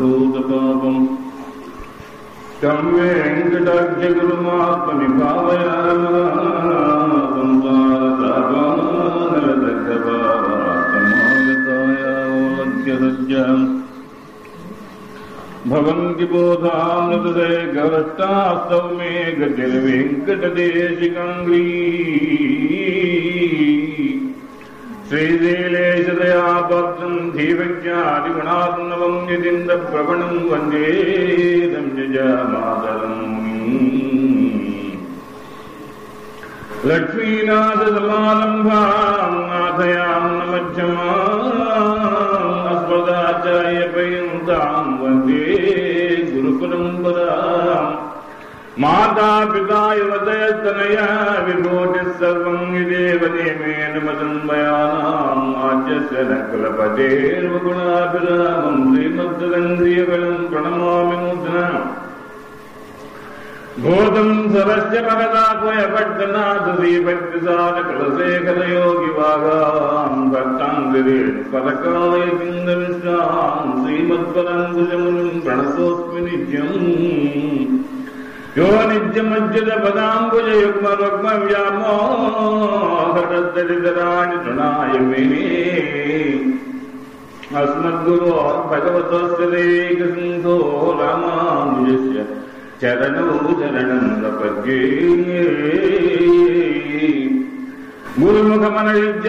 సర్వభూతపాపం तं वेङ्कटाख्यगुरुमात्मनि भावयामागतायावलभ्यसज्जाम् भवन्ति बोधामृतदे गवष्टास्तौ मे गतिर्वेङ्कटदेशिकाङ्ग्री श्रीशैलेशदया भक्तम् धीवज्ञादिगुणात्मवम् यदिन्दप्रवणम् वन्दे संयजामातरम् लक्ष्मीनाथसमारम्भाम् नाथयाम् न मध्यमाम् अस्मदाचार्यपर्यन्ताम् वन्दे गुरुपरम्पराम् माता पिता युवतयस्तनया विभूतिः सर्वम् यदेव नियमेन मदन्मयानाम् आद्यस्य न कुलपतेर्वगुणाभिरामम् श्रीमद्दन्द्रियगणम् प्रणमामि नूतना भूतम् सरस्य भगदात्मयपट्टनाथ श्रीभक्तिसारकुलशेखरयोगिवागाम् भक्ताङ्गिरेण परकाय पिन्दविश्राम् श्रीमत्पराङ्कुशमुनिम् प्रणतोऽस्मि नित्यम् यो नित्यमज्जलपदाम्बुजयुग्मरुग्मव्यामोहरदरिदराणि तृणाय मे अस्मद्गुरो भगवतस्य देकसिन्धो रामानुजस्य चरणौ चरणं प्रपद्ये गुरुमुखमनयुज्य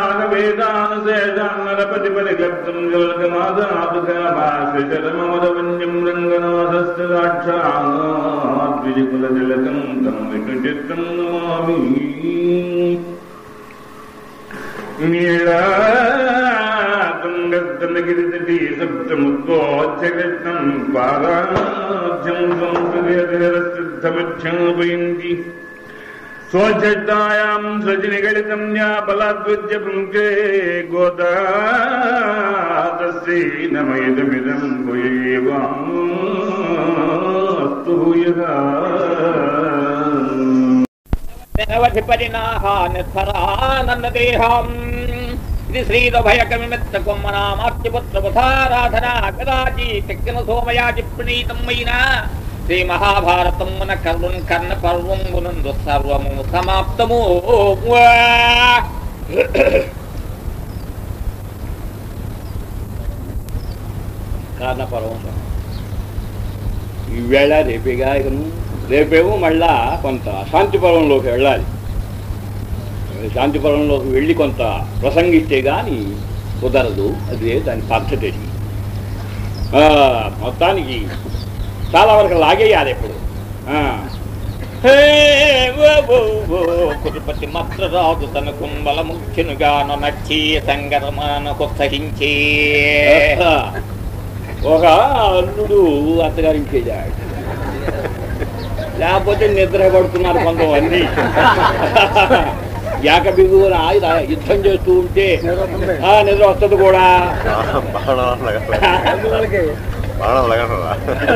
प्रागवेदानुशेषान्नरपतिपरिगर्तुम् जलकमादातुकाभाषचरममदवन्यम् रङ्गनाथस्य साक्षाद्विजकुलतिलकम् तम् विष्णुचित्तम् नमामि नीलातुङ्गस्तनगिरितटी सप्तमुद्वोच्चकृष्णम् पादाभ्यम् संस्कृतिरसिद्धमच्छापयन्ति स्वच्छतायाम् सजनिगलितम् या बलाद्विद्य पुङ्के गोदातस्यै नमयदमिदम् भूयेवास्तु भूयः నిరవధి పరిణాహానిస్ఫరానంద దేహం ఇది శ్రీరభయకమిమిత్త కొమ్మనామాత్యపుత్ర బుధారాధన కదాచి తెక్కిన సోమయాచి ప్రణీతమైన శ్రీ మహాభారతం మన కర్ణున్ కర్ణ పర్వం గునందు సర్వము సమాప్తము కర్ణ పర్వం ఈవేళ రేపేగా ఇకను రేపేమో మళ్ళా కొంత శాంతిపురంలోకి వెళ్ళాలి శాంతిపురంలోకి వెళ్ళి కొంత ప్రసంగిస్తే కానీ కుదరదు అదే దాని పద్ధతి అది. ఆ, మొత్తానికి చాలా వరకు లాగేయాలి ఇప్పుడు ఆ. హే, ఓ, ఓ, ఓ, కురుపతి మాత్ర రాజు తన కుంభల ముఖ్యునుగా నచ్చి సంగరమాన కొత్సహించే ఒక అల్లుడు అత్తగారికి చేశాడు లేకపోతే నిద్ర పడుతున్నారు కొంతమంది ఏక బిగువన ఆయన యుద్ధం చేస్తూ ఉంటే ఆ నిద్ర వస్తుంది కూడా బాణం బాణం లగనరా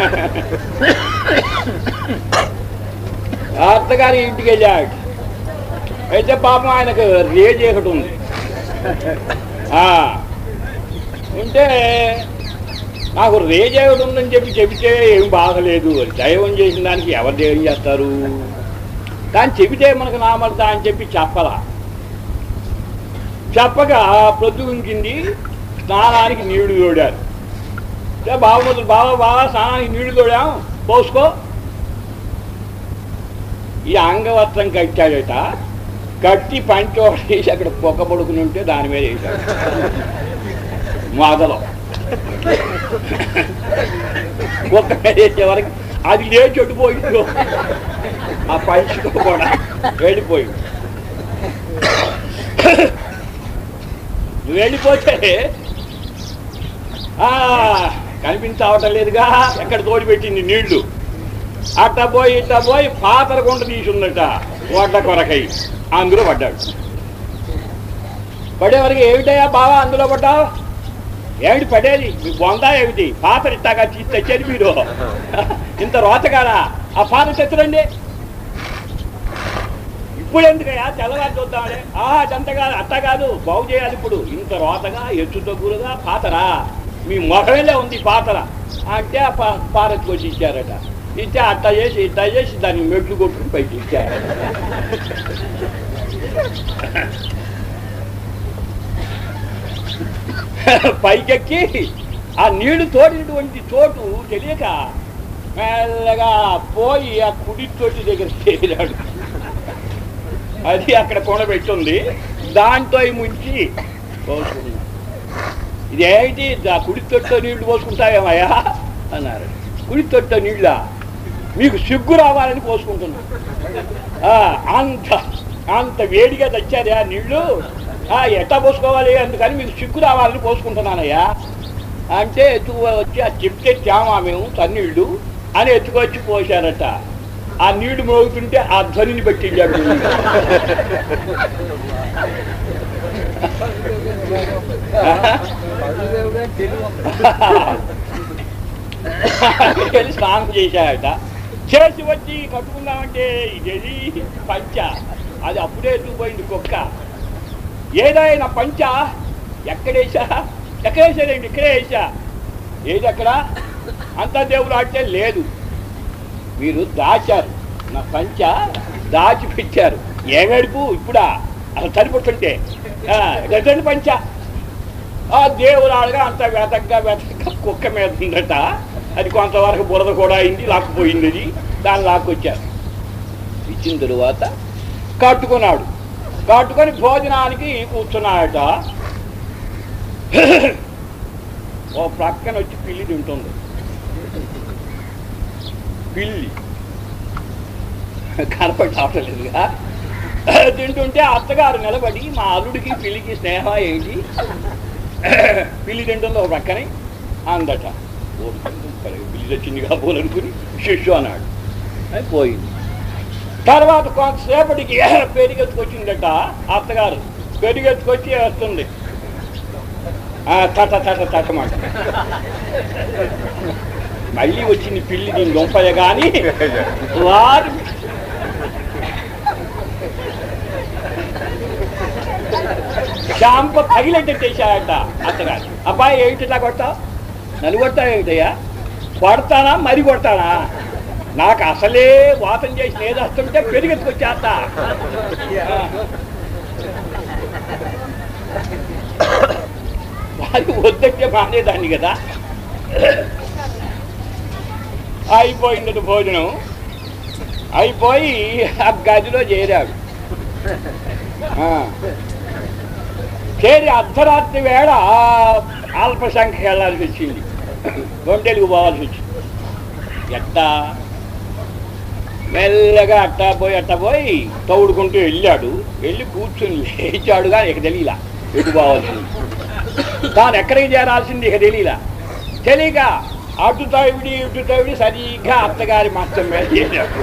ఆ అత్తగారి ఇంటికి వెళ్ళాడు అయితే పాపం ఆయనకు రేజ్ ఒకటి ఉంది ఆ, ఉంటే నాకు రేజ్ ఒకటి ఉందని చెప్పి చెబితే ఏం బాగలేదు దైవం చేసిన దానికి ఎవరు దైవం చేస్తారు కానీ చెబితే మనకు నామర్దా అని చెప్పి చెప్పలా చెప్పగా ప్రొద్దుగుంకింది స్నానానికి నీళ్లు తోడారు అంటే బావమతులు బావ బావ స్నానానికి నీళ్లు తోడాం పోసుకో ఈ అంగవస్త్రం కట్టాడట కట్టి పంచో వేసి అక్కడ పొక్క పడుకుని ఉంటే దాని మీద వేశాడు మొదలు ఒక్క మీద వేసే వరకు అది లేచి అడిపోయిందో ఆ పంచుతో కూడా వెళ్ళిపోయింది వెళ్ళిపోతే ఆ, కనిపించవటం లేదుగా ఎక్కడ తోడి పెట్టింది నీళ్లు అట్ట పోయి ఇట్ట పోయి పాతర కొండ తీసుందట వడ్డ కొరకై అందులో పడ్డాడు పడేవరకు ఏమిటయ్యా బావా అందులో పడ్డావు ఏమిటి పడేది మీ బొందా ఏమిటి పాత్ర ఇట్టాగా తీసి తెచ్చేది మీరు ఇంత రోతగాడా ఆ పాత్ర తెచ్చరండి ఇప్పుడు ఎందుకయ్యా తెల్లవారు చూద్దామని ఆ అదంత కాదు అట్ట కాదు బాగు చేయాలి ఇప్పుడు ఇంత రోతగా ఎచ్చు తగ్గులుగా పాతరా మీ మొహమేలే ఉంది పాతర అంటే ఆ పా పారకి వచ్చి ఇచ్చారట ఇస్తే అట్లా చేసి ఇట్లా చేసి దాన్ని మెట్లు కొట్టుకుని పైకి ఇచ్చారు పైకెక్కి ఆ నీళ్లు తోడినటువంటి చోటు తెలియక మెల్లగా పోయి ఆ కుడి తోటి దగ్గర చేరాడు అది అక్కడ కొనబెట్టుంది దాంతో ఈ ముంచి పోసుకున్నాడు ఇదేంటి ఆ కుడి తొట్టు నీళ్లు పోసుకుంటావేమయ్యా అన్నారు కుడి తొట్టు నీళ్ళ మీకు సిగ్గు రావాలని పోసుకుంటున్నా ఆ, అంత అంత వేడిగా తెచ్చారు ఆ నీళ్లు ఆ, ఎట్టా పోసుకోవాలి అందుకని మీకు సిగ్గు రావాలని పోసుకుంటున్నానయ్యా అంటే ఎత్తుకు వచ్చి ఆ చెప్తే త్యామా మేము తన్నీళ్ళు అని ఎత్తుకొచ్చి పోశారట ఆ నీళ్లు మోగుతుంటే ఆ ధ్వనిని బట్టి వెళ్ళాడు వెళ్ళి స్నానం చేశాడట చేసి వచ్చి కట్టుకుందామంటే ఇదేది పంచ అది అప్పుడే ఎత్తుకుపోయింది కుక్క ఏదైనా పంచ ఎక్కడేసా ఎక్కడేసాడండి ఇక్కడే వేసా ఏది అక్కడ అంతా దేవుడు ఆడితే లేదు మీరు దాచారు నా పంచ దాచి పెట్టారు ఏమేడుపు ఇప్పుడా అసలు సరిపోతుంటే రెండు పంచ ఆ దేవుడు ఆడగా అంత వెతగ్గా వెతగ్గా కుక్క మీద ఉందట అది కొంతవరకు బురద కూడా అయింది లాక్కుపోయింది అది దాన్ని లాక్కొచ్చారు ఇచ్చిన తరువాత కట్టుకున్నాడు కట్టుకొని భోజనానికి కూర్చున్నాడట ఓ ప్రక్కన వచ్చి పిల్లి తింటుంది పిల్లి కనపడలేదుగా తింటుంటే అత్తగారు నిలబడి మా అల్లుడికి పిల్లికి స్నేహం ఏంటి పిల్లి తింటుంది ఒక పక్కనే అందట ఓ పిల్లి తెచ్చింది కాబోలనుకుని శిష్యు అన్నాడు అది పోయింది తర్వాత కొంతసేపటికి పెరిగెత్తుకొచ్చిందట అత్తగారు పెరిగెత్తుకొచ్చి వస్తుంది ఆ, తట తట తటమాట మళ్ళీ వచ్చింది పిల్లి దీని దొంపలే కానీ వారు చాంప తగిలేటట్టేశాడట అత్తగారు అబ్బాయి ఏమిటిలా కొడతావు నన్ను కొడతావు ఏమిటయ్యా కొడతానా మరి కొడతానా నాకు అసలే వాతం చేసి నేదస్తుంటే పెరిగెత్తుకొచ్చేస్త వారికి వద్దంటే మానేదాన్ని కదా అయిపోయిందట భోజనం అయిపోయి ఆ గదిలో చేరాడు ఆ. చేరి అర్ధరాత్రి వేళ అల్ప సంఖ్య వెళ్ళాల్సి వచ్చింది ఒంటెలుగు పోవాల్సి వచ్చింది ఎట్టా మెల్లగా అట్టా పోయి అట్టా పోయి తౌడుకుంటూ వెళ్ళాడు వెళ్ళి కూర్చుని లేచాడుగా ఇక తెలియలా ఎటు పోవాల్సింది తాను ఎక్కడికి చేరాల్సింది ఇక తెలియలా తెలియక అటు తవిడి ఇటు తవిడి సరిగ్గా అత్తగారి మంచం మీద చేశాడు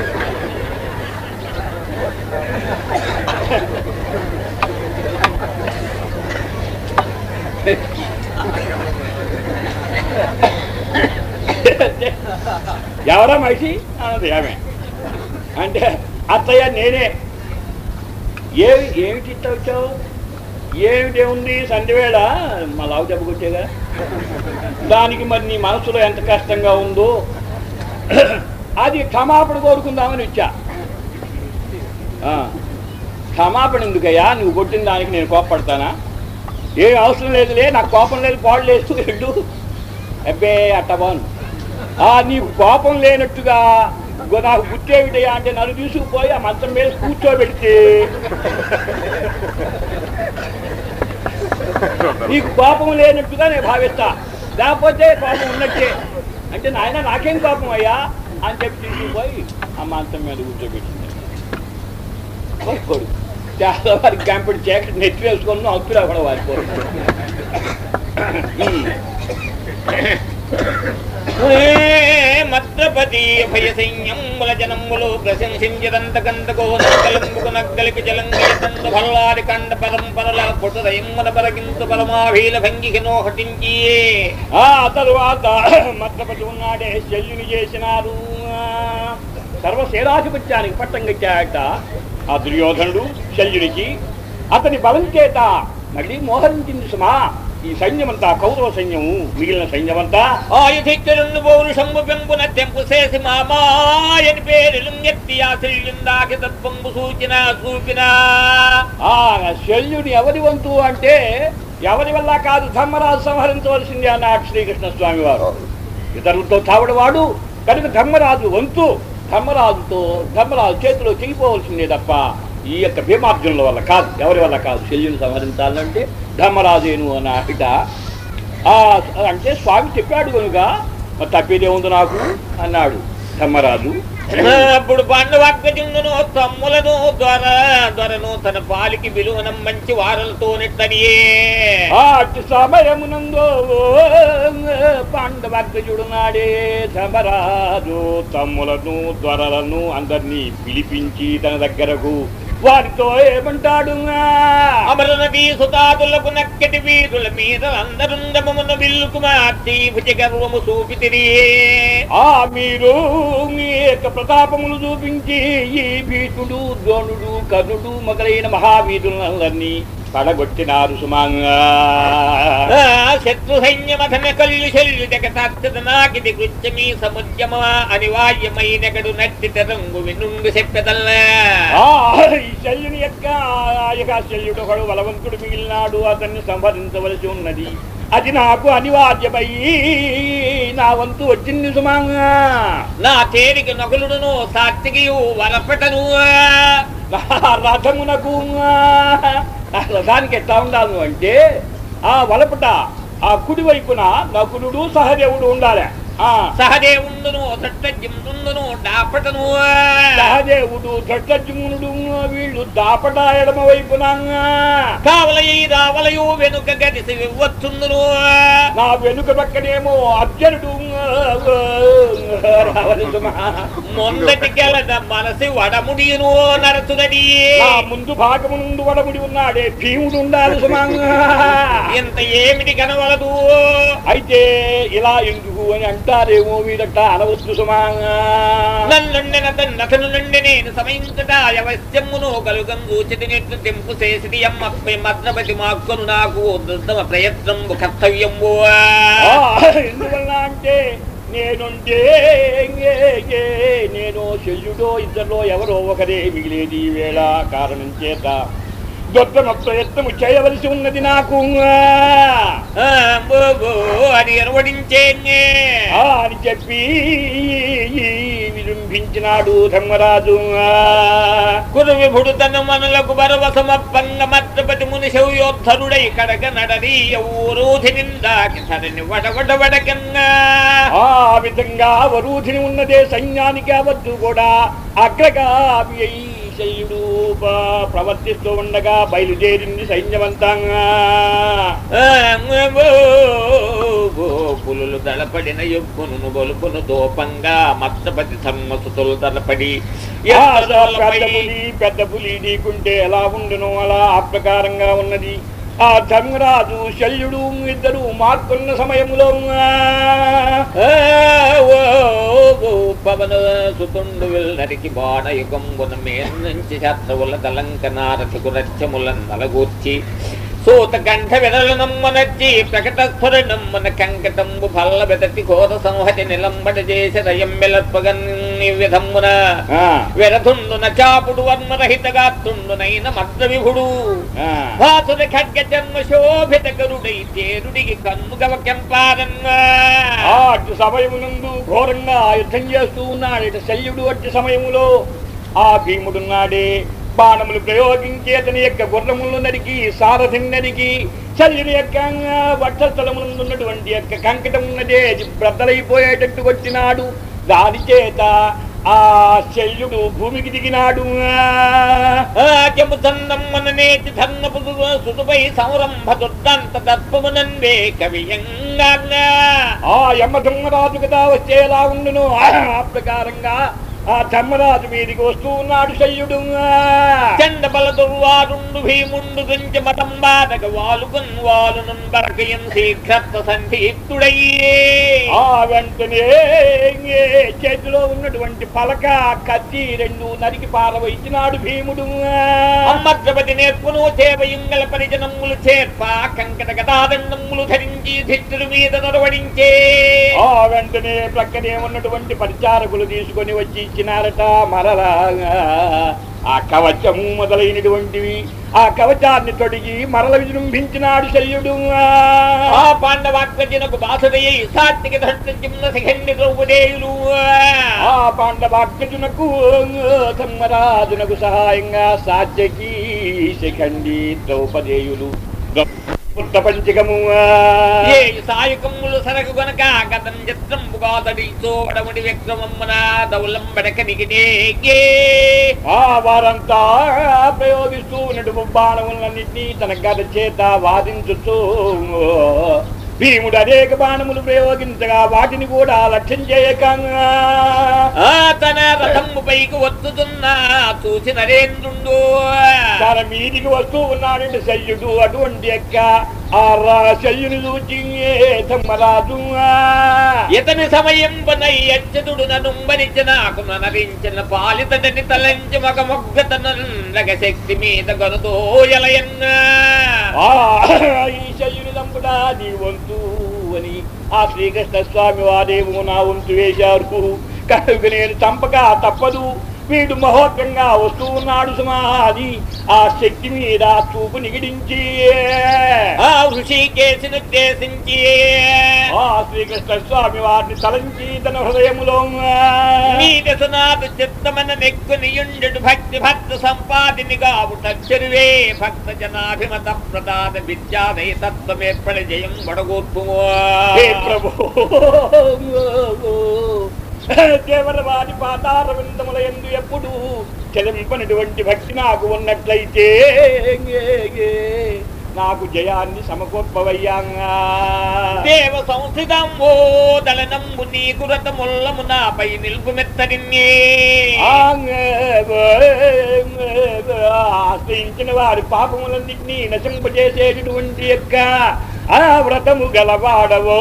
ఎవరా మనిషి అన్నది ఆమె అంటే అత్తయ్య నేనే ఏమి ఏమిటి ఇట్ట వచ్చావు ఏమిటి ఉంది సంధివేళ మా లావు చెప్పుకొచ్చేగా దానికి మరి నీ మనసులో ఎంత కష్టంగా ఉందో అది క్షమాపణ కోరుకుందామని ఇచ్చా ఆ, క్షమాపణ ఎందుకయ్యా నువ్వు కొట్టిన దానికి నేను కోపడతానా ఏం అవసరం లేదులే నాకు కోపం లేదు పాడు లేదు ఎడ్డు అబ్బే అట్ట బాను ఆ నీకు కోపం లేనట్టుగా ఇగో నాకు గుర్తేమిటయ్యా అంటే నన్ను తీసుకుపోయి ఆ మంచం మీద కూర్చోబెడితే నీకు కోపం లేనట్టుగా నేను భావిస్తా లేకపోతే కోపం ఉన్నట్టే అంటే నాయన నాకేం కోపం అయ్యా అని చెప్పి తీసుకుపోయి ఆ మంచం మీద కూర్చోబెట్టింది కొడుకు చాలా వారికి కంపెనీ చీకటి నెత్తి వేసుకొని అప్పులా కూడా వారిపోరు మద్రపతి భయసైన్యముల జనములు ప్రశంసించదంతకంతకో నక్కలంబుకు నక్కలికి జలంగయతందు భల్లారి కండ పరంపరల పుటదయమున పరగింతు పరమాభీల భంగికి నోహటించి ఆ తరువాత మద్రపతి ఉన్నాడే శల్యుని చేసినారు సర్వసేనాధిపత్యానికి పట్టం కట్టాట ఆ దుర్యోధనుడు శల్యునికి అతని బలం చేత మళ్ళీ మోహరించింది సుమా ఈ సైన్యమంతా కౌరవ సైన్యము మిగిలిన సైన్యమంతా ఆయుధిక్యులను పౌరుషంబు పెంపున తెంపు చేసి మామాయని పేరు ఎత్తి ఆశ్రయిందాకి తత్వంబు సూచిన చూపిన ఆ శల్యుని ఎవరి వంతు అంటే ఎవరి వల్ల కాదు ధర్మరాజు సంహరించవలసింది అన్నాడు శ్రీకృష్ణ స్వామి వారు ఇతరులతో చావడవాడు కనుక ధర్మరాజు వంతు ధర్మరాజుతో ధర్మరాజు చేతిలో చెగిపోవలసిందే తప్ప ఈ యొక్క భీమార్జునుల వల్ల కాదు ఎవరి వల్ల కాదు శల్యుని సంహరించాలంటే ధర్మరాజేను అన్నట ఆ, అంటే స్వామి చెప్పాడు కనుక మరి తప్పేదేముంది నాకు అన్నాడు ధర్మరాజు అప్పుడు పాండవాగ్రజులను తమ్ములను దొర దొరను తన పాలికి విలువనం మంచి వారలతో నెట్టనియే అటు సమయమునందో పాండవాగ్రజుడు నాడే ధర్మరాజు తమ్ములను త్వరలను అందరినీ పిలిపించి తన దగ్గరకు వారితో ఏమంటాడు అమరనటి సుతాదులకు నక్కటి వీరుల మీద అందరుండమమున విల్లుకు మార్చి భుజ గర్వము చూపితిరి ఆ మీరు మీ యొక్క ప్రతాపములు చూపించి ఈ భీతుడు ద్రోణుడు కర్ణుడు మొదలైన మహావీరులందరినీ పడగొట్టినారు సుమంగా ఆ, శత్రు సైన్యమథన కల్లు శల్యు జగతార్థత నాకిది కృత్యమీ సముద్యమ అనివార్యమైనగడు నట్టి తెరంగు వినుండు చెప్పెదల్ల ఆ, ఈ శల్యుని యొక్క ఆ యొక్క శల్యుడు ఒకడు బలవంతుడు మిగిలినాడు అతన్ని సంహరించవలసి ఉన్నది అది నాకు అనివార్యమై నా వంతు వచ్చింది సుమంగా నా తేలిక నగులుడును సాత్వికియు వరపటను నా రథమునకు ఆ రథానికి ఎట్లా ఉండాలి అంటే ఆ వలపట ఆ కుడి వైపున నకులుడు సహదేవుడు ఉండాలి ఆ సహదేవుండును సట్టజిందును డాపటను సహదేవుడు దట్టజుమునుడు వీళ్ళు దాపట ఎడమ వైపున కావలయి రావలయు వెనుక గదిసి వివ్వచ్చుందును నా వెనుక పక్కనేమో అర్జునుడు రావాలి సుమా. మొందటి గెలద మనసి వడముడియును నరచుదని నా ముందు భాగము నుండి వడముడి ఉన్నాడే భీముడు ఉండాలి సుమాంగా ఇంత ఏమిటి కనవలదు అయితే ఇలా ఎందుకు అని అంటారేమో వీడట అనవస్తు సుమాంగా నన్నుండిన నతను నుండి నేను సమయించట అవశ్యమును కలుగం చూచితి నెట్లు తెంపు చేసిది అమ్మపై మద్రపతి మాక్కును నాకు దుర్దమ ప్రయత్నం కర్తవ్యంబు ఆ, ఎందువల్ల అంటే నేనుంటే నేను శల్యుడో ఇద్దరిలో ఎవరో ఒకరే మిగిలేది ఈ వేళ కారణం చేత దొద్దమ ప్రయత్నము చేయవలసి ఉన్నది నాకు ఆ, బో, బో అని ఎరవడించే ఆ అని చెప్పి విజృంభించినాడు ధర్మరాజు కురు విభుడు తన మనులకు బరవసమప్పంగ మత్రపతి ముని శౌయోద్ధరుడై కడగ నడరి ఊరూధి నిందాకి సరిని వడగొడ వడకన్నా ఆ విధంగా వరూధిని ఉన్నదే సైన్యానికి అవద్దు కూడా అగ్రగామి అయి శల్యుడు ప- ప్రవర్తిస్తూ ఉండగా బయలుదేరింది సైన్యవంతంగా పులులు దళపడిన యొప్పును గొలుపును దోపంగా మత్సపతి సమ్మసుతులు దళపడి ఆ పెద్ద పులి పెద్ద పులి నీకుంటే ఎలా ఉండును అలా ఆ ప్రకారంగా ఉన్నది ఆ ధర్మరాజు శల్యుడు ఇద్దరు మార్కున్న సమయములో పవన సుతుండు నరికి బాణ యుగంబున మేన్నుంచి శత్రువుల తలంకనారథికు రథ్యముల నలగూర్చి సూత కంఠ విరల నమ్మనచ్చి ప్రకట స్ఫుర నమ్మన కంకటంబు ఫల్ల బెదతి ఘోర సంహతి నిలంబడ చేసి రయం వెలత్వగన్ విధమ్మున విరథుండున చాపుడు వర్మరహిత గాత్రుండునైన మద్ర విభుడు భాసుర ఖడ్గ జన్మ శోభిత గరుడై తేరుడికి కన్నుగవ కెంపారన్నా ఆ అటు సమయమునందు ఘోరంగా యుద్ధం చేస్తూ ఉన్నాడు ఇటు శల్యుడు అట్టి సమయములో ఆ భీముడున్నాడే బాణములు ప్రయోగించి అతని యొక్క గుర్రములను నరికి సారథిని నరికి శల్యుని యొక్క వక్షస్థలములందు ఉన్నటువంటి యొక్క కంకటం ఉన్నదే అది బ్రద్దలైపోయేటట్టు వచ్చినాడు దాని చేత ఆ శల్యుడు భూమికి దిగినాడు ఆద్యము చందమ్మన నేతి ధర్మపు సుతుపై సంరంభ దుర్దంత దర్పమునందే కవియంగా ఆ యమధర్మరాజు కదా వచ్చే ఎలా ఉండును ఆ ప్రకారంగా ఆ ధర్మరాజు మీదికి వస్తూ ఉన్నాడు శల్యుడు చండ బల దుర్వారుండు భీముండు దుంచ మతం బాధక వాలుకున్ వాలునున్ బరకయం శీఘ్రత్వ సంధీప్తుడయ్యే ఆ వెంటనే చేతిలో ఉన్నటువంటి పలక కత్తి రెండు నరికి పారవయించినాడు భీముడు అమ్మద్రపతి నేర్పును చేవయుంగల పరిజనములు చేర్ప కంకట గదాదండములు ధరించి ధిట్టుడు మీద నొరవడించే ఆ వెంటనే ప్రక్కనే ఉన్నటువంటి పరిచారకులు తీసుకొని వచ్చి ఇచ్చినారట మరలా ఆ కవచము మొదలైనటువంటివి ఆ కవచాన్ని తొడిగి మరల విజృంభించినాడు శల్యుడు ఆ పాండవాత్మజనకు బాసుడయ్యి సాత్విక ధర్మ శిఖండి ద్రౌపదేయులు ఆ పాండవాగ్నజునకు ధర్మరాజునకు సహాయంగా సాధ్యకి శిఖండి ద్రౌపదేయులు పుట్ట పంచకము ఏ సాయుకములు సరకు గనక గతం చిత్రంబుగాతడి చోడముడి విక్రమమ్మన దౌలం బడకనికిటే ఆ వారంతా ప్రయోగిస్తూ ఉన్నటువంటి బాణములన్నింటినీ తన గద చేత వాదించుతూ భీముడు అనేక బాణములు ప్రయోగించగా వాటిని కూడా లక్ష్యం చేయక ఆ తన రథము పైకి వత్తుతున్న చూసి నరేంద్రుండు తన మీదికి వస్తూ ఉన్నాడంటే శల్యుడు అటువంటి యొక్క ఆ రా- శల్యుని చూచి ధర్మరాజు ఇతని సమయం పనై అచ్చతుడు ననుంబనిచ నాకు నరించిన పాలితని తలంచి మగ మొగ్గతనగ శక్తి మీద గనుతో ఎలయన్నా ఆ ఈ శల్యుని దంపుడా నీ వంతు అని ఆ శ్రీకృష్ణ స్వామి వారేమో నా వంతు వేశారు కనుక నేను చంపక తప్పదు వీడు మహోత్తంగా వస్తూ ఉన్నాడు సుమాది ఆ శక్తి మీద చూపు నిగిడించి ఆ ఋషికేశునుద్దేశించి ఆ శ్రీకృష్ణ స్వామి వారిని తలంచి తన హృదయములో నీ దశనాథు చిత్తమన నెక్కునియుండు భక్తి భక్త సంపాదిని గావుట చెరువే భక్త జనాభిమత ప్రదాన విద్యాదయ తత్వమేర్పణ జయం వడగూర్పు హే ప్రభు దేవరవాది పాతార విందముల ఎందు ఎప్పుడు చెలింపనటువంటి భక్తి నాకు ఉన్నట్లయితే నాకు జయాన్ని సమకూర్పవయ్యాంగా దేవ సంస్థితం ఓ దళనంబు నీకు రథముల్లము నాపై నిల్పు మెత్తడిన్నే ఆశ్రయించిన వారి పాపములన్నింటినీ నశింపజేసేటటువంటి యొక్క ఆ వ్రతము గలవాడవో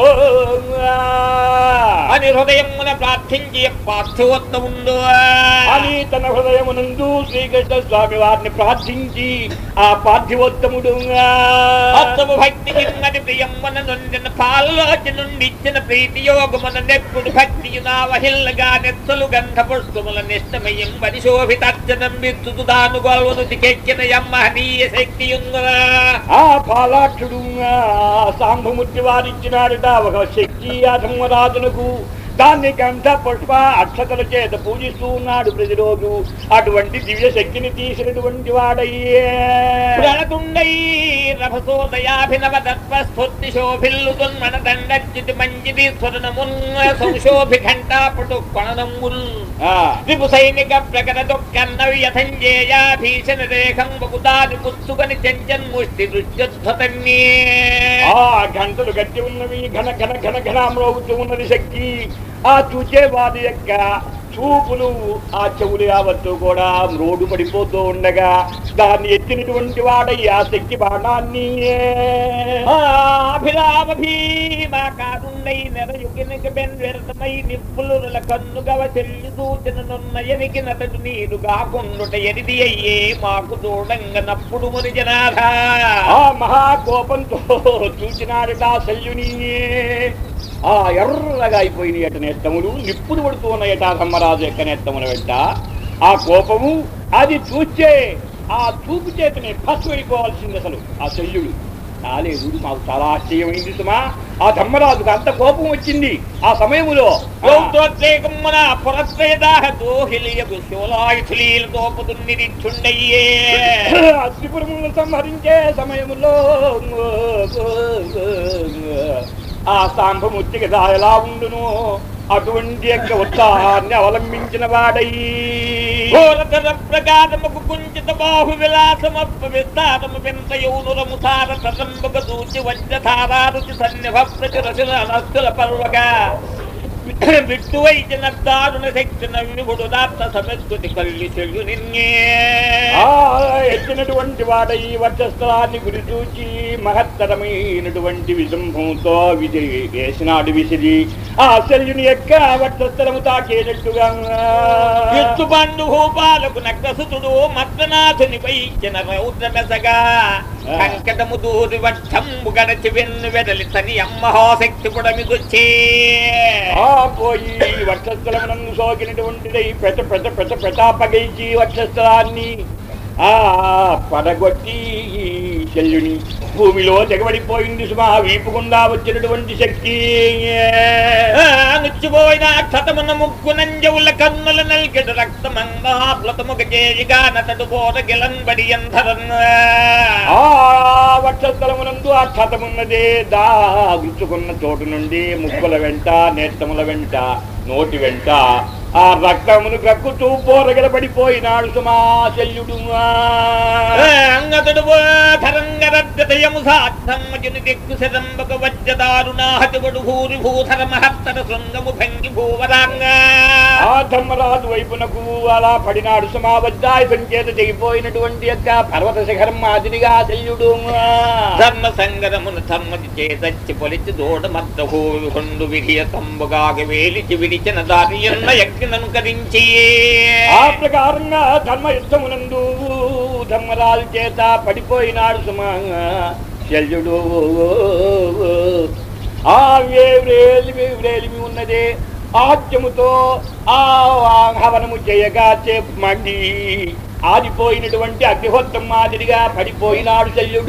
అని హృదయమున ప్రార్థించి పార్థివోత్తముండు అని తన హృదయమునందు శ్రీకృష్ణ స్వామి వారిని ప్రార్థించి ఆ పార్థివోత్తముడు అత్తము భక్తి కిన్నది ప్రియమ్మన నొందిన పాల్లోచి నుండి ఇచ్చిన ప్రీతి యోగమున నెప్పుడు భక్తియు నా వహిల్లగా నెత్తలు గంధ పుష్పముల నిష్టమయం పరిశోభితర్చనం విత్తుతు దాను గొల్వను దికెక్కిన యమ్మహనీయ శక్తియుంగ ఆ పాలాక్షుడు ఆ సాంబమూర్తి వారిచ్చినాడట ఒక శక్తి ఆ ధర్మరాజునకు దాన్ని గంధ పుష్ప అక్షతల చేత పూజిస్తూ ఉన్నాడు ప్రతిరోజు అటువంటి దివ్య శక్తిని తీసినటువంటి వాడయ్యే ప్రణతుండై రభసోదయాభినవ తత్వ స్ఫూర్తి శోభిల్లు దున్మణ దండచ్యుతి మంజిది స్వరణమున్ సంశోభి ఘంటాపటు కొణనముల్ ఆ, రిపు సైనిక ప్రకట దుఃఖన్నవి యథంజేయా భీషణ రేఖం బకుదాని పుత్తుకని చెంచన్ ముష్టి దృశ్యధ్వతన్యే ఆ గంటలు గట్టి ఉన్నవి ఘన ఘన ఘన ఘన మ్రోగుతూ ఉన్నది శక్తి ఆ చూచే వారి యొక్క చూపులు ఆ చెవులు యావత్తు కూడా రోడ్డు పడిపోతూ ఉండగా దాన్ని ఎత్తినటువంటి వాడయ్య ఆ శక్తి బాణాన్ని అభిరామ భీమాకారుండై నెరయుగినక బెన్వెరతమై నిప్పులుల కన్నుగవ చెల్లి సూచననున్నయనికి నతడు నీరు కాకుండుట ఎరిది అయ్యే మాకు చూడంగ నప్పుడు ముని జనాథ ఆ మహాకోపంతో చూచినాడట ఆ శల్యుని ఆ ఎర్రగా అయిపోయిన ఎట నెత్తములు నిప్పుడు పడుతూ ఉన్నాయట ఆ ధర్మరాజు యొక్క నెత్తముల వెంట ఆ కోపము అది చూచే ఆ చూపు చేతనే ఫస్ట్ అయిపోవాల్సింది అసలు ఆ శల్యుడు కాలేదు మాకు చాలా ఆశ్చర్యమైంది సుమా ఆ ధర్మరాజుకు అంత కోపం వచ్చింది ఆ సమయములో ఆ, రౌద్రోద్రేకమున పురస్వేదాహ దోహిలియగు శూలాయుధులీలతో పుదున్నిరిచ్చుండయ్యే అగ్నిపురములను సంహరించే సమయంలో ఆ సాంబమూర్తికి దా ఎలా ఉండును అటువంటి యొక్క ఉత్సాహాన్ని అవలంబించిన వాడై ఘోరతర ప్రగాదముకు కుంచిత బాహు విలాసమప్ప విస్తారము పెంత యౌనురము సార సతంబక దూచి వజ్రధారారుచి సన్నిభ ప్రచురసిన నస్తుల పర్వక విట్టు వైద్యన దారుణ శక్తిన విభుడు దాత్త సమస్కృతి కల్లి చెల్లు నిన్నే ఆ ఎత్తినటువంటి వాడ ఈ వక్షస్థలాన్ని గురి చూచి మహత్తరమైనటువంటి విజంభంతో విధి వేసినాడు విసిరి ఆ శల్యుని యొక్క వక్షస్థలము తాకేటట్టుగా ఎత్తు బండు భూపాలకు నగ్రసుతుడు మత్నాథునిపై ఇచ్చిన రౌద్రమెసగా కంకటము దూరి వట్టంబు గడచి వెన్ను వెడలి తని అమ్మహోశక్తి పుడమిగొచ్చే ఆ పోయి వక్షస్థలమునందు సోకినటువంటిదై పెట పెట పెట పెటాపగైచి వక్షస్థలాన్ని ఆ పడగొట్టి శల్యుని భూమిలో తెగబడిపోయింది సుమా వీపుకుండా వచ్చినటువంటి శక్తి నుచ్చిపోయిన క్షతమున ముగ్గు నంజవుల కన్నుల నల్కెడు రక్తమంగాప్లతముగ చేయిగా నతడు బోర గిలంబడి ఎంధరన్ ఆ వక్షస్థలమునందు ఆ క్షతమున్నదే దా గుచ్చుకున్న చోటు నుండి ముక్కుల వెంట నేత్తముల వెంట నోటి వెంట ఆ రక్తమును కక్కుతూ పోరగల పడిపోయినాడు సుమా శల్యుడు అంగతుడు ధరంగరద్యతయము సాధమ్మజుని దిక్కు శరంబక వజ్రదారుణాహతిబడు భూరి భూధర మహత్తర శృంగము భంగి భూవరాంగ ఆ ధర్మరాజు వైపునకు అలా పడినాడు సుమా వజ్రాయ సంచేత తెగిపోయినటువంటి యొక్క పర్వత శిఖరం మాదిరిగా శల్యుడు ధర్మ సంగరమును ధర్మది చేతచ్చి పొలిచి దూడ మద్ద భూమి కొండు విధియ తంబుగాగ వేలిచి విడిచిన దారి ఎన్న యజ్ఞను కరించి ఆ ప్రకారంగా ధర్మ యుద్ధమునందు ధర్మరాజు చేత పడిపోయినాడు సుమా శల్యుడు ఆ వేవ్రేలి వేవ్రేలిమి ఉన్నదే ఆద్యముతో ఆ హవనము చేయగా చే మండి ఆదిపోయినటువంటి అగ్నిహోత్రం మాదిరిగా పడిపోయినాడు శల్యుడు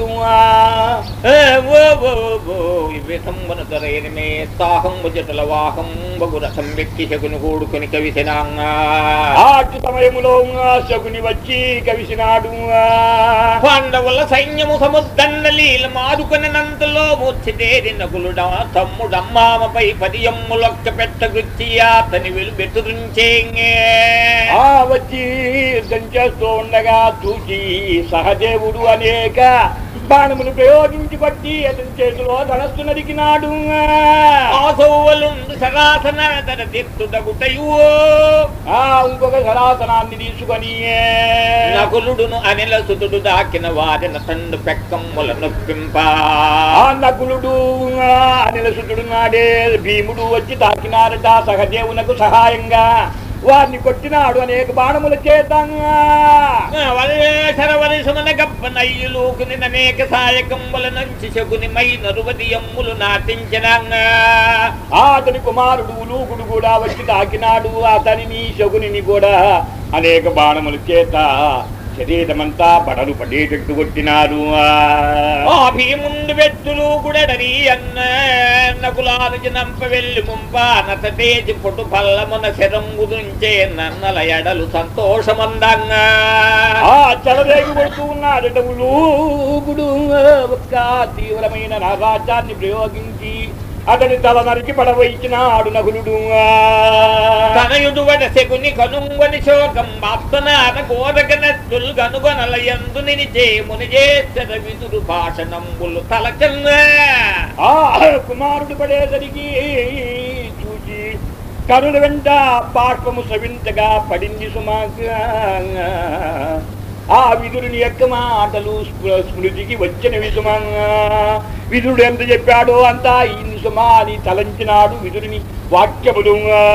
విసంబన తొరైనమే సాహంబు జటల వాహం బగు రసం వ్యక్తి శకుని కూడుకుని కవిసినాంగా ఆటి సమయములో శకుని వచ్చి కవిసినాడు పాండవుల సైన్యము సముద్దన్న లీల మారుకుని నంతలో మూర్చిదేరి నకులుడా తమ్ముడమ్మామపై పదియమ్ములొక్క పెట్ట గుచ్చి అతని వెలు బెతురుంచేంగే ఆ వచ్చి యుద్ధం చేస్తూ ఉండగా చూచి సహదేవుడు అనేక బాణములు ప్రయోగించి పట్టి అతని చేతిలో ధనస్సు నరికినాడు ఆసౌవలుండు సరాసన తన దిత్తుడగుటయు ఆ ఇంకొక సనాతనాన్ని తీసుకొని నకులుడును అనిల సుతుడు దాకిన వారిన తండు పెక్కమ్ముల నొప్పింప ఆ నకులుడు ఆ అనిల సుతుడు నాడే భీముడు వచ్చి తాకినారట సహదేవునకు సహాయంగా వారిని కొట్టినాడు అనేక బాణముల చేతంగా వల్లేశర వరుసమున గప్ప నయ్యులూకుని అనేక సాయకంబుల నుంచి శకుని మై నరువది ఎమ్ములు నాటించినాంగా ఆ అతని కుమారుడు లూకుడు కూడా వచ్చి తాకినాడు అతనిని శకుని కూడా అనేక బాణముల చేత శరీరమంతా బడలు పడేటట్టు కొట్టినారు ఆ భీముండు వెత్తులు గుడడరి అన్న నకులాను నంప వెళ్ళి ముంప నత తేజి పొటు పల్లమున శరంగు నుంచే నన్నల ఎడలు సంతోషమందంగా ఆ చలరేగి కొడుతూ ఉన్నాడట లూకుడు ఒక్క తీవ్రమైన రాజ్యాన్ని ప్రయోగించి అతని తల నరికి పడవయించినాడు నకులుడు తనయుడు వడ శకుని కనుంగని శోకం బాప్తనాన గోరక నెత్తులు కనుగొనల ఎందు నినిచే ముని చేసిన విదురు భాషణంబులు తలకన్నా ఆ కుమారుడు పడేసరికి చూచి కరుల వెంట బాష్పము సవింతగా పడింది సుమాగా ఆ విదురుని యొక్క మాటలు స్మృ- స్మృతికి వచ్చినవి సుమంగా విదురుడు ఎంత చెప్పాడో అంతా ఈ సుమా అని తలంచినాడు విదురుని వాక్యములు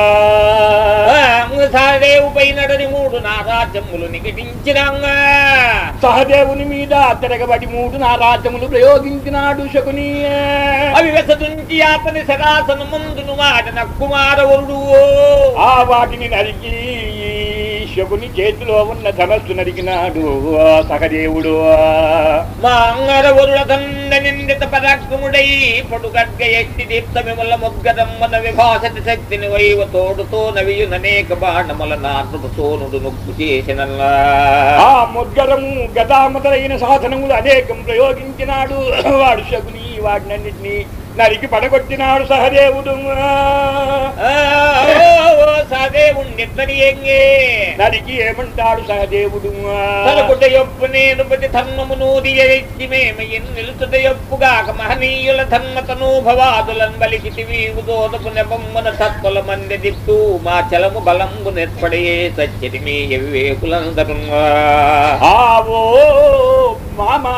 సహదేవు పైనడని మూడు నా రాజ్యములు నిగటించినాంగా సహదేవుని మీద తిరగబడి మూడు నా రాజ్యములు ప్రయోగించినాడు శకుని అవి వెసతుంచి అతని సరాసన ముందును మాట కుమారవరుడు ఆ వాటిని నరికి శకుని చేతిలో ఉన్న ధనస్సు నరికినాడు ఆ సహదేవుడు మా అంగరవరుల దండ నిందిత పరాక్రముడై పొడుగడ్గ ఎట్టి దీప్త విమల ముగ్గదమ్మన విభాసతి శక్తిని వైవ తోడుతో నవియుననేక బాణముల నాటుడు సోనుడు నొక్కు చేసిన ఆ ముగ్గరము గదా మొదలైన సాధనములు అనేకం ప్రయోగించినాడు వాడు శకుని వాటినన్నిటినీ నరికి పడగొట్టినాడు సహదేవుడు సదేవుణ్ణిద్దరి ఎంగే నరికి ఏమంటాడు సహదేవుడు తలకుట యొప్పు నేను ప్రతి ధర్మమును దియెత్తిమేమయిన్ నిలుచుట యొప్పుగాక మహనీయుల ధర్మతను భవాదులన్ బలికితివి ఉదోదపు నెపమ్మన తత్వల మంది దిప్తూ మా చలము బలంబు నెత్పడే సచ్చరి మీ వివేకులందరు ఆవో మామా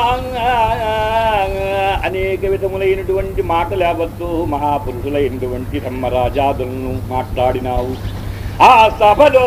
అనేక విధములైనటువంటి మాటలు యావత్తు మహాపురుషులైనటువంటి ధర్మరాజాదులను మాట్లాడినావు ఆ సభలో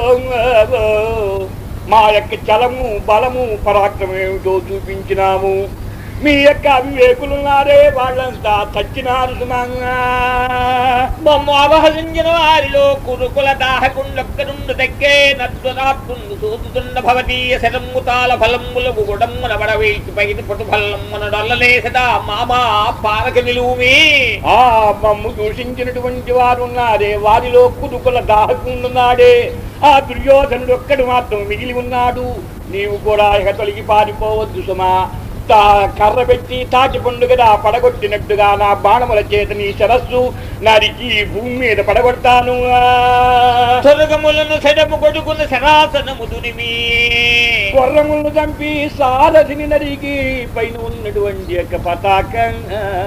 మా యొక్క చలము బలము పరాక్రమం ఏమిటో చూపించినాము మీ యొక్క అవివేకులున్నారే వాళ్ళంతా చచ్చినారు సుమంగా బొమ్మ అపహసించిన వారిలో కురుకుల దాహకుండొక్కనుండు దక్కే నత్వరాత్తుండు సూతుతుండ భవతీయ శతముతాల ఫలములకు గుడమ్మున బడవేల్చి పైన పటు ఫలమ్మున డొల్లలేసట మామా పాలక నిలువుమి ఆ మమ్ము దూషించినటువంటి వారు ఉన్నారే వారిలో కుదుకుల దాహకుండున్నాడే ఆ దుర్యోధనుడు ఒక్కడు మాత్రం మిగిలి ఉన్నాడు నీవు కూడా ఇక తొలగి పారిపోవద్దు సుమా తా కర్ర పెట్టి తాటి పండుగ పడగొట్టినట్టుగా నా బాణముల చేత నీ శరస్సు నరికి భూమి మీద పడగొడతాను స్వర్గములను సెడము కొడుకున్న శరాసనము దునిమి కొర్రములను చంపి సారథిని నరికి పైన ఉన్నటువంటి యొక్క పతాకం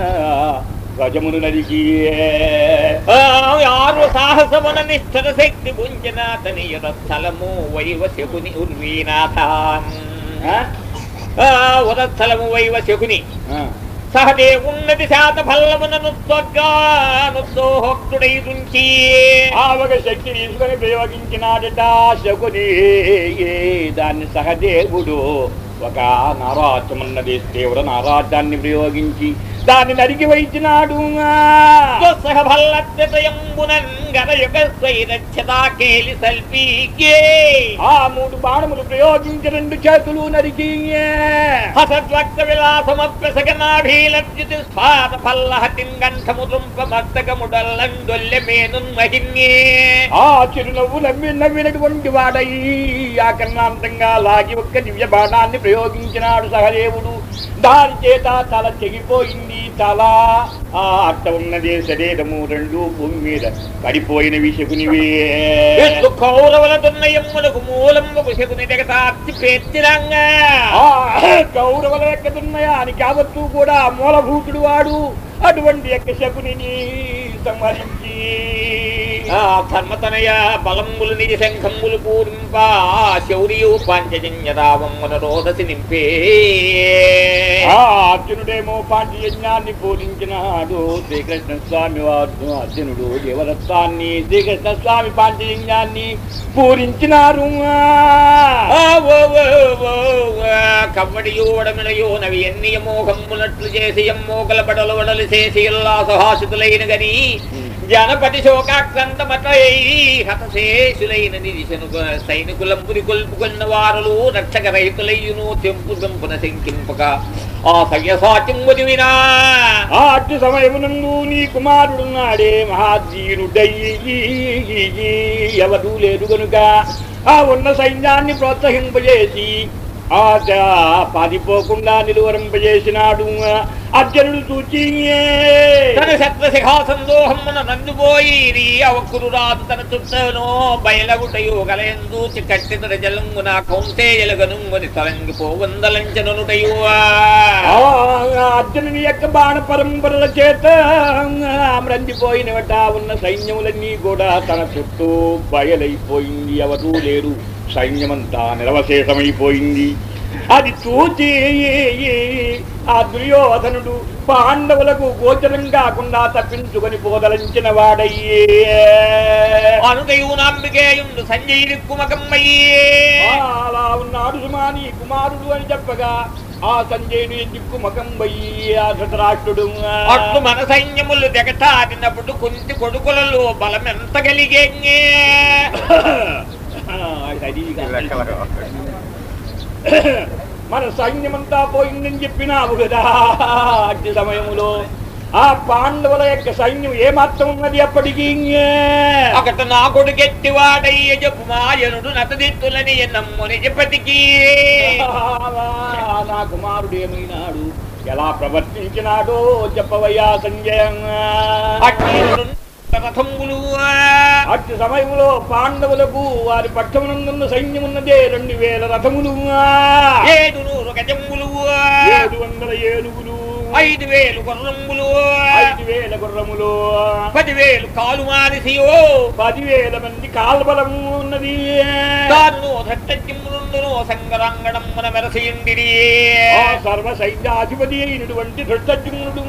గజమును నరికి ఆ, ఆరు సాహసమున నిష్ఠర శక్తి పుంజన తని స్థలము వైవ శకుని ఉర్వీనాథాన్ ఆ? ఆ, ఉరస్థలము వైవ శకుని ఆ. సహదేవున్నది శాత ఫల్లమునను స్వర్గానుసోహక్తుడై దుంచి ఆవగ శక్తి తీసుకొని ప్రయోగించినాడట శకుని దాన్ని సహదేవుడు ఒక నారాజమున్నది తీవ్ర నారాజాన్ని ప్రయోగించి దాన్ని నరికి వైచినాడు సహ ఫల్లత్యయంబునన్ గరయుగ స్వైరక్షతా కేలి సల్పీకే ఆ మూడు బాణములు ప్రయోగించి రెండు చేతులు నరికి హసద్వక్త విలాసమప్యసగనాభీలర్జితి స్ఫాత ఫల్లహతిం గంధము తుంపమర్తకముడల్లందొల్లె మేనున్ మహిన్యే ఆ చిరునవ్వు నవ్వి నవ్వినటువంటి వాడై ఆకర్ణాంతంగా లాగి ఒక్క దివ్య బాణాన్ని ప్రయోగించినాడు సహదేవుడు దాని చేత తల తెగిపోయింది తల ఆ అట్ట ఉన్నదే శరీరము రెండు భూమి మీద పడిపోయినవి శకునివే ఎట్లు కౌరవుల దున్నయమ్ములకు మూలంబకు శకుని జగతార్చి పేర్చిరంగా ఆ కౌరవుల ఎక్కడున్నాయా అని కావచ్చు కూడా మూలభూతుడు వాడు అటువంటి యొక్క శకుని సంహరించి ఆ ధర్మతనయ బలంబులు నిజ శంఖంబులు పూరింప శౌర్యు పాంచజన్యరావమ్మన రోదసి నింపే ఆ అర్జునుడేమో పాంచయజ్ఞాన్ని పూజించినాడు శ్రీకృష్ణ స్వామి వారు అర్జునుడు దేవదత్తాన్ని శ్రీకృష్ణ స్వామి పాంచయజ్ఞాన్ని పూరించినారు ఆ ఓ ఓ ఓ ఓ కవ్వడి యోడమినయో నవి ఎన్ని మోహమ్మునట్లు చేసి ఎమ్మోకల బడలు వడలు చేసి ఉల్లాసహాసితులైన గని జనపతి శోకాక్రంతమటై హతశేషులైన నిదిశను సైనికులంపురి కొల్పుకున్న వారులు రక్షక రహితులయ్యును తెంపు తెంపున శంకింపక ఆ సవ్యసాచిమ్ముది వినా ఆ అడ్డు సమయమునందు నీ కుమారుడున్నాడే మహాధీరుడయ్యి ఎవరు లేదు గనుక ఆ ఉన్న సైన్యాన్ని ప్రోత్సహింపజేసి ఆ చ- పారిపోకుండా నిలువరింపజేసినాడు అర్జునుడు చూచి తన శత్రు శిఖాసందోహమున నందుపోయి అవక్కురు రాదు తన చుట్టను బయలగుటయు గలయందు కట్టిన జలంగున కౌంతేయలగనుంగుని తలంగిపోవందలంచనుటయు ఆ అర్జునుని యొక్క బాణ పరంపరల చేత మ్రంజిపోయినవట ఉన్న సైన్యములన్నీ కూడా తన చుట్టూ బయలైపోయింది ఎవరూ లేరు సైన్యమంతా నిరవశేషమైపోయింది అది చూచి ఆ దుర్యోధనుడు పాండవులకు గోచరం కాకుండా తప్పించుకొని పోదలించిన వాడయ్యే అనుటయు నాంబికేయుండు సంజయుడి కుమకమ్మయ్యే అలా ఉన్నాడు సుమాని కుమారుడు అని చెప్పగా ఆ సంజయుడు దిక్కు మకం పోయి ఆ ధృతరాష్ట్రుడు అట్లు మన సైన్యములు దిగటాడినప్పుడు కుంతి కొడుకులలో బలం ఎంత కలిగే అది కాదు. మన సైన్యమంతా పోయిందని చెప్పినావు కదా అట్టి సమయములో ఆ పాండవుల యొక్క సైన్యం ఏమాత్రం ఉన్నది అప్పటికి ఒకటి నా కొడుకెట్టివాడయ్య చెప్పు మాయనుడు నతదిత్తులని నమ్ముని చెప్పతికి నా కుమారుడు ఏమైనాడు ఎలా ప్రవర్తించినాడో చెప్పవయ్యా సంజయ అట్టి రెండు రథములు అట్టి సమయంలో పాండవులకు వారి పక్షమునందున్న సైన్యమున్నదే రెండు వేల రథములు ఏడు నూరు గజములు ఏడు వందల ఏనుగులు ఐదు వేలు గుర్రములు ఐదు వేల గుర్రములు పదివేలు కాలు మారిసియో పదివేల మంది కాల్బలము ఉన్నది దారును ధట్టజ్యములుండును సంగరంగణమున మెరసియుండిరి ఆ సర్వ సైన్యాధిపతి అయినటువంటి ధృష్టజ్ఞుడు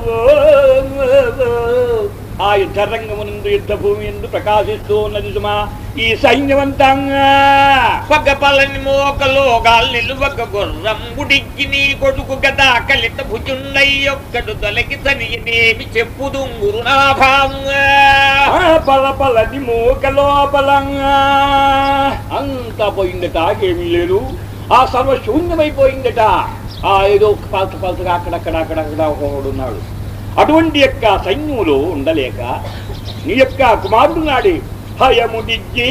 ఆ యుద్ధ రంగమునందు యుద్ధ భూమి ఎందు ప్రకాశిస్తూ ఉన్నది సుమా ఈ సైన్యవంతంగా పగ పలని మోకలో గాలిలు ఒక గుర్రం గుడికి నీ కొడుకు గదా కలిత భుజుండై ఒక్కడు తొలగి తనియనేమి చెప్పుదు గురునాభాంగా ఆ పల పలని మూక లోపలంగా అంతా పోయిందట ఏమీ లేదు ఆ సర్వ శూన్యమైపోయిందట ఆ ఏదో పలస పలసగా అక్కడక్కడ అక్కడక్కడ ఒకడు ఉన్నాడు అటువంటి యొక్క సైన్యములో ఉండలేక నీ యొక్క కుమారుడు నాడి హయము దిగి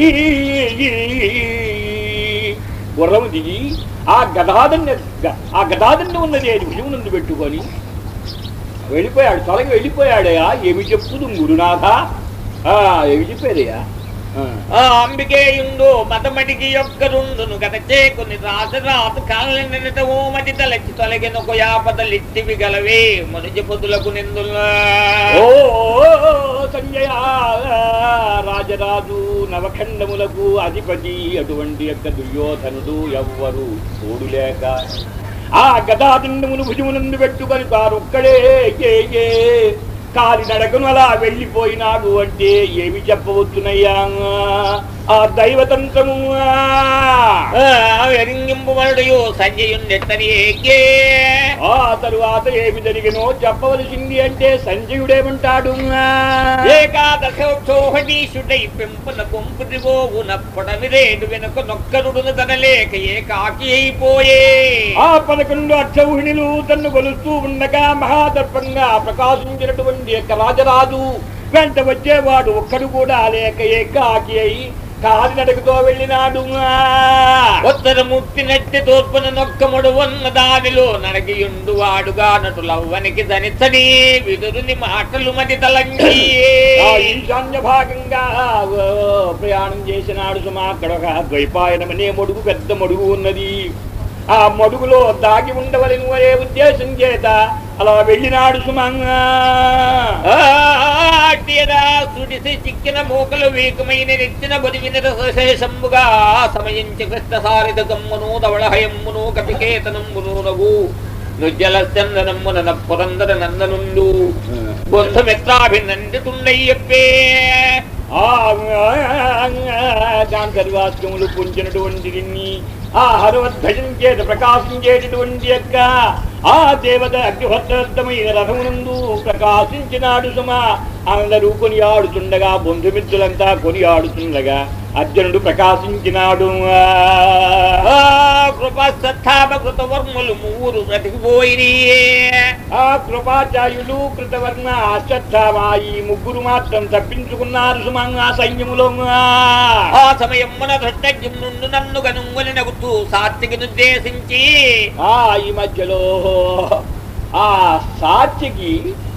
గుర్రము దిగి ఆ గదాదండ ఆ గదాదండ ఉన్నది అది భుజమునందు పెట్టుకొని వెళ్ళిపోయాడు తొలగి వెళ్ళిపోయాడయా ఏమి చెప్పుదు గురునాథ ఆ, ఏమి చెప్పేదయ్యా ఆ. ఆ అంబికేయుండు మతమడికి యొక్క రెండును గత చేకుని రాత రాత కాలనిట ఓమటి తలచి తొలగిన ఒక యాపదలిట్టివి గలవే మనుజ పొదులకు నిందులా ఓ సంజయ రాజరాజు నవఖండములకు అధిపతి అటువంటి యొక్క దుర్యోధనుడు ఎవ్వరు తోడులేక ఆ గదాదండమును భుజమునందు పెట్టుకొని తారొక్కడే ఏ ఏ కాలి నడకను అలా వెళ్ళిపోయినాడు అంటే ఏమి చెప్పవచ్చునయ్యా ఆ దైవతంత్రము ఎరింగింపుమరుడు సంజయుండెత్తరికే ఆ తరువాత ఏమి జరిగినో చెప్పవలసింది అంటే సంజయుడేమంటాడు ఏకాదశోహనీషుడై పెంపున కొంపుది పోవున పొడవిరేడు వెనుక నొక్కరుడును తనలేక ఏకాకి అయిపోయే ఆ పదకొండు అక్షౌహిణులు తన్ను కొలుస్తూ ఉండగా మహాదర్పంగా ప్రకాశించినటువంటి యొక్క రాజరాజు వెంట వచ్చేవాడు ఒక్కడు కూడా లేక ఏకాకి అయి కాలినడకతో వెళ్ళినాడు ఉత్తరముక్తి నట్టి తూర్పున నొక్కముడు ఉన్న దానిలో నడగియుండు వాడుగా నటులవ్వనికి ధనితడి విదురుని మాటలు మది తలంగి ఆ ఈశాన్య భాగంగా ఓ, ప్రయాణం చేసినాడు సుమా అక్కడ ఒక ద్వైపాయనమనే మడుగు పెద్ద మడుగు ఉన్నది ఆ మడుగులో దాగి ఉండవలని అనే ఉద్దేశం చేత అలా వెళ్ళినాడు సుమంగా సుడిసి చిక్కిన మూకలు వీకమైన నెచ్చిన బొదివిన శేషంబుగా సమయించి కృష్ణ సారిద కమ్మును ధవళహయమ్మును కపికేతనమ్మును నగు నుజ్జల చందనమ్మున నప్పురందర నందనుండు బొంధమిత్రాభినందితుండయ్యప్పే ఆ గాంధర్వాస్యములు పుంచినటువంటి ఆ హనుమధ్వజం చేత ప్రకాశించేటటువంటి యొక్క ఆ దేవత అగ్నిహోత్రమైన రథమునందు ప్రకాశించినాడు సుమ అందరూ కొనియాడుతుండగా బంధుమిత్రులంతా కొనియాడుతుండగా అర్జునుడు ప్రకాశించినాడు కృపస్థాపకృత వర్ములు మూరు బ్రతికిపోయి ఆ కృపాచార్యులు కృతవర్ణ అశ్వత్థామా ఈ ముగ్గురు మాత్రం తప్పించుకున్నారు సుమంగా సైన్యములో ఆ సమయమున ధృష్టజ్ఞం నుండి నన్ను గనుంగుని నగుతూ సాత్వికి నిర్దేశించి ఆ ఈ మధ్యలో ఆ సాత్యకి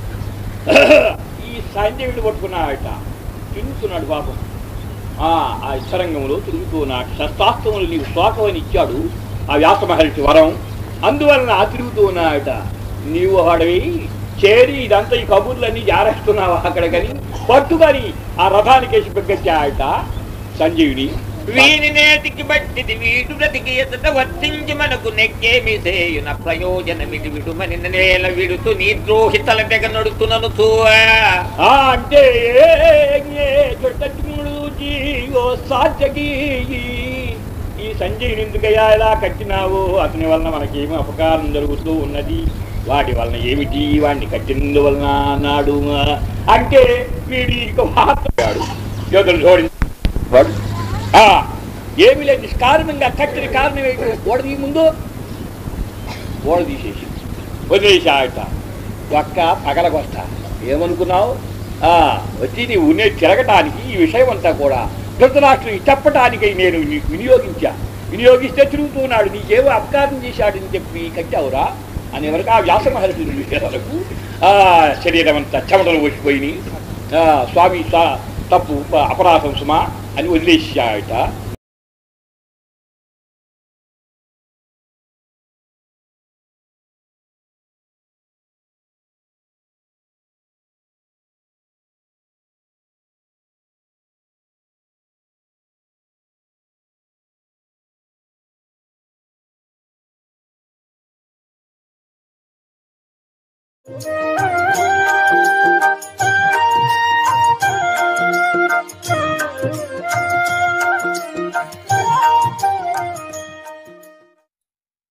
ఈ సంజయుడు పట్టుకున్నాడట తిరుగుతున్నాడు పాపం ఆ ఆ ఇచ్చరంగంలో తిరుగుతున్నాడు శస్త్రాస్త్రములు నీకు శోకమని ఇచ్చాడు ఆ వ్యాస మహర్షి వరం అందువలన తిరుగుతూ ఉన్నాడట నీవు వాడవి చేరి ఇదంతా ఈ కబుర్లన్నీ జారేస్తున్నావా అక్కడ కానీ పట్టుకొని ఆ రథానికేసి పెగ్గచ్చాడట సంజీవుని వీని నేటికి బట్టిది వీడు బ్రతికి ఎదుట వర్తించి మనకు నెక్కేమి సేయున ప్రయోజనమిది విడుమని నేల విడుతూ నీ ద్రోహితల తెగ నడుతునను ఆ అంటే చుట్టూడు ఓ సాధ్యకి ఈ సంజయుని ఎందుకయ్యా ఇలా కట్టినావు అతని వలన మనకేమి అపకారం జరుగుతూ ఉన్నది వాటి వలన ఏమిటి వాడిని కట్టినందువలన అన్నాడు అంటే వీడి ఇక మాట్లాడాడు యోధులు చూడండి వాడు ఆ, ఏమీ లేదు నిష్కారణంగా కట్టిన కారణం ఏంటి ఓడది ముందు ఓడ తీసేసి వదిలేసాడట ఒక్క పగలగొస్తా ఏమనుకున్నావు ఆ వచ్చి నీ ఉనే తిరగటానికి ఈ విషయం అంతా కూడా ధృతరాష్ట్రుని చెప్పటానికి నేను నీకు వినియోగించా వినియోగిస్తే తిరుగుతున్నాడు నీకేమో అపకారం చేశాడని చెప్పి కట్టావురా అనే వరకు ఆ వ్యాస మహర్షి వరకు ఆ శరీరం అంతా చెమటలు వచ్చిపోయినాయి ఆ, స్వామి స్వా- తప్పు అపరాధం సుమా అని వదిలేసాయట Thank you.